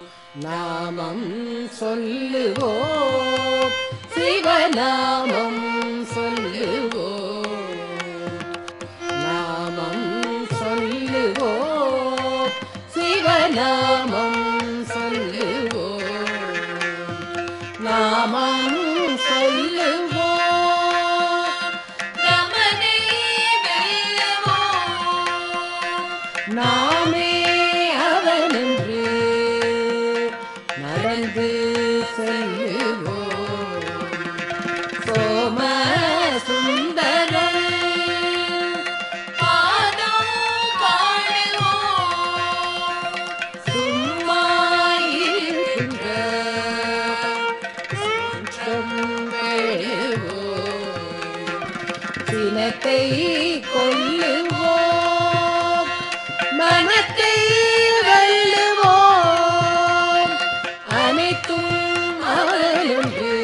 நாமம் சொல்லுவோம் சிவநாமம் சொல்லுவோம் நாமம் சொல்லுவோம் சிவநாமம் சொல்லுவோம் நாமம் சொல்லுவோம் ரமணே வெல்லுவோம் நாமே அவனென்று நடந்து செல்லுவோம் சோம சுந்தரம் பாதம் காணுவோம் சும்மா இருக்கின்ற சுற்றம் பெறுவோம். சினத்தை கொல்லுவோம் மனத்தை வெல்லுவோம் அனைத்தும் அவனென்று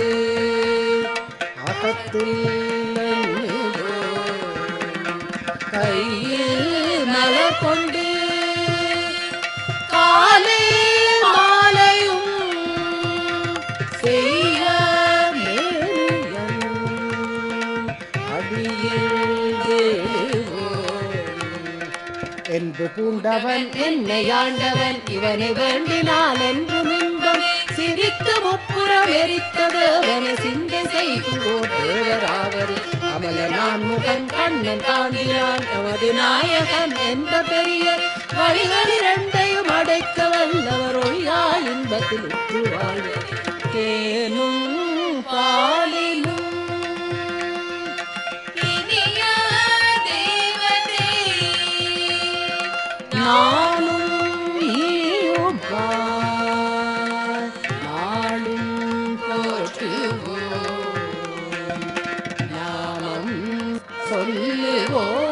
அகத்தில் எண்ணுவோம். கையில் மலர் கொண்டு காலை மாலையும் செய்ய மேனியன் அடியில் வேடுவோம். என்று பூண்டவன் என்னை ஆண்டவன் இவனை வேண்டினால் என்று நின்றன் சிரித்து முப்புறம் எரித்தது அவனை சிந்தை செய்குவோர் தேவராவர் அமல நான் முகன் கண்ணன் தாண்டினான் நமது நாயகன் என்ற பெரிய வழிகள் இரண்டையும் அடைக்க வல்லவர் ஒழியா இன்பத்தில் உற்று வாழ்க தேனும் பாலிலும் இனிய தெய்வத்தே நானும் ஈயுமா நாளும் போற்றுவோம் நாமம் சொல்லுவோம்